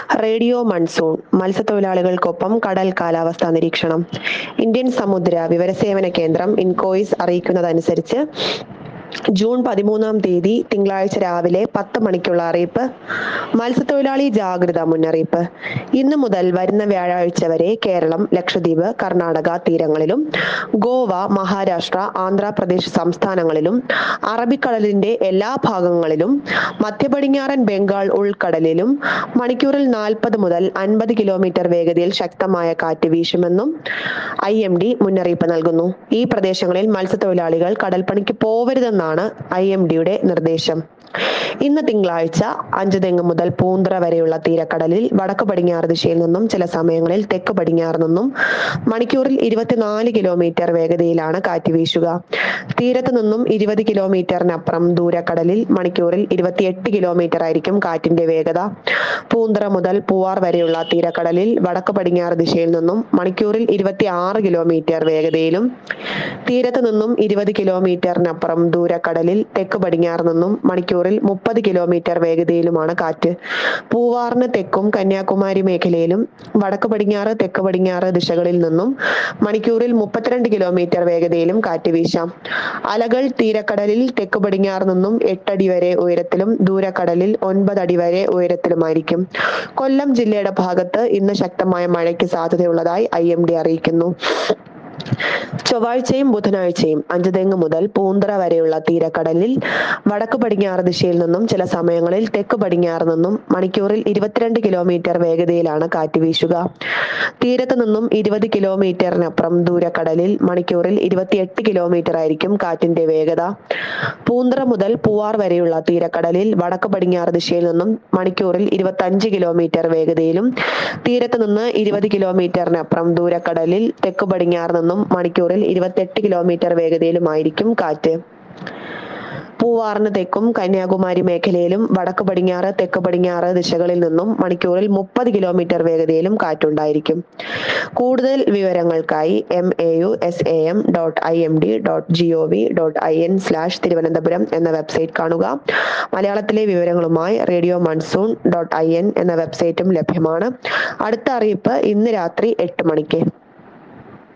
radio monsoon മത്സ്യത്തൊഴിലാളികൾക്കൊപ്പം കടൽ കാലാവസ്ഥാ നിരീക്ഷണം ഇന്ത്യൻ സമുദ്ര വിവരസേവന കേന്ദ്രം ഇൻകോയിസ് അറിയിക്കുന്നതനുസരിച്ച് ജൂൺ പതിമൂന്നാം തീയതി തിങ്കളാഴ്ച രാവിലെ പത്ത് മണിക്കുള്ള അറിയിപ്പ് മത്സ്യത്തൊഴിലാളി ജാഗ്രത മുന്നറിയിപ്പ് ഇന്ന് മുതൽ വരുന്ന വ്യാഴാഴ്ച വരെ കേരളം ലക്ഷദ്വീപ് കർണാടക തീരങ്ങളിലും ഗോവ മഹാരാഷ്ട്ര ആന്ധ്രാപ്രദേശ് സംസ്ഥാനങ്ങളിലും അറബിക്കടലിന്റെ എല്ലാ ഭാഗങ്ങളിലും മധ്യപടിഞ്ഞാറൻ ബംഗാൾ ഉൾക്കടലിലും മണിക്കൂറിൽ നാൽപ്പത് മുതൽ അൻപത് കിലോമീറ്റർ വേഗതയിൽ ശക്തമായ കാറ്റ് വീശുമെന്നും ഐ എം ഡി മുന്നറിയിപ്പ് നൽകുന്നു ഈ പ്രദേശങ്ങളിൽ മത്സ്യത്തൊഴിലാളികൾ കടൽപ്പണിക്ക് പോവരുതെന്നാണ് ഐ എം ഡിയുടെ നിർദ്ദേശം ഇന്ന് തിങ്കളാഴ്ച അഞ്ചുതെങ്ങ് മുതൽ പൂന്തറ വരെയുള്ള തീരക്കടലിൽ വടക്ക് പടിഞ്ഞാറ് ദിശയിൽ നിന്നും ചില സമയങ്ങളിൽ തെക്ക് പടിഞ്ഞാറ് നിന്നും മണിക്കൂറിൽ ഇരുപത്തിനാല് കിലോമീറ്റർ വേഗതയിലാണ് കാറ്റ് വീശുക തീരത്ത് നിന്നും ഇരുപത് കിലോമീറ്ററിനപ്പുറം ദൂരക്കടലിൽ മണിക്കൂറിൽ ഇരുപത്തിയെട്ട് കിലോമീറ്റർ ആയിരിക്കും കാറ്റിന്റെ വേഗത പൂന്തറ മുതൽ പൂവാർ വരെയുള്ള തീരക്കടലിൽ വടക്ക് പടിഞ്ഞാറ് ദിശയിൽ നിന്നും മണിക്കൂറിൽ ഇരുപത്തി ആറ് കിലോമീറ്റർ വേഗതയിലും തീരത്ത് നിന്നും ഇരുപത് കിലോമീറ്ററിനപ്പുറം ദൂരക്കടലിൽ തെക്ക് പടിഞ്ഞാറ് നിന്നും മണിക്കൂറിൽ മുപ്പത് കിലോമീറ്റർ വേഗതയിലുമാണ് കാറ്റ് പൂവാറിന് തെക്കും കന്യാകുമാരി മേഖലയിലും വടക്ക് പടിഞ്ഞാറ് തെക്ക് പടിഞ്ഞാറ് ദിശകളിൽ നിന്നും മണിക്കൂറിൽ മുപ്പത്തിരണ്ട് കിലോമീറ്റർ വേഗതയിലും കാറ്റ് വീശാം അലകൾ തീരക്കടലിൽ തെക്ക് പടിഞ്ഞാറ് നിന്നും എട്ടടി വരെ ഉയരത്തിലും ദൂരക്കടലിൽ ഒൻപത് അടി വരെ ഉയരത്തിലുമായിരിക്കും കൊല്ലം ജില്ലയുടെ ഭാഗത്ത് ഇന്ന് ശക്തമായ മഴയ്ക്ക് സാധ്യതയുള്ളതായി ഐ എം ഡി അറിയിക്കുന്നു ചൊവ്വാഴ്ചയും ബുധനാഴ്ചയും അഞ്ചുതെങ്ങ് മുതൽ പൂന്തറ വരെയുള്ള തീരക്കടലിൽ വടക്ക് പടിഞ്ഞാറ് ദിശയിൽ നിന്നും ചില സമയങ്ങളിൽ തെക്ക് പടിഞ്ഞാറ് നിന്നും മണിക്കൂറിൽ ഇരുപത്തിരണ്ട് കിലോമീറ്റർ വേഗതയിലാണ് കാറ്റ് വീശുക തീരത്ത് നിന്നും ഇരുപത് കിലോമീറ്ററിനപ്പുറം ദൂരക്കടലിൽ മണിക്കൂറിൽ ഇരുപത്തിയെട്ട് കിലോമീറ്റർ ആയിരിക്കും കാറ്റിന്റെ വേഗത പൂന്തറ മുതൽ പൂവാർ വരെയുള്ള തീരക്കടലിൽ വടക്ക് പടിഞ്ഞാറ് ദിശയിൽ നിന്നും മണിക്കൂറിൽ ഇരുപത്തഞ്ച് കിലോമീറ്റർ വേഗതയിലും തീരത്ത് നിന്ന് ഇരുപത് കിലോമീറ്ററിനപ്പുറം ദൂരക്കടലിൽ തെക്ക് പടിഞ്ഞാറ് നിന്നും മണിക്കൂറിൽ ഇരുപത്തെട്ട് കിലോമീറ്റർ വേഗതയിലുമായിരിക്കും കാറ്റ് പൂവാറിന് തെക്കും കന്യാകുമാരി മേഖലയിലും വടക്ക് പടിഞ്ഞാറ് തെക്ക് പടിഞ്ഞാറ് ദിശകളിൽ നിന്നും മണിക്കൂറിൽ മുപ്പത് കിലോമീറ്റർ വേഗതയിലും കാറ്റുണ്ടായിരിക്കും കൂടുതൽ വിവരങ്ങൾക്കായി M A U S A M dot I M D dot G O V dot I N slash Thiruvananthapuram എന്ന വെബ്സൈറ്റ് കാണുക മലയാളത്തിലെ വിവരങ്ങളുമായി radio monsoon dot I N എന്ന വെബ്സൈറ്റും ലഭ്യമാണ് അടുത്ത അറിയിപ്പ് ഇന്ന് രാത്രി എട്ട് മണിക്ക്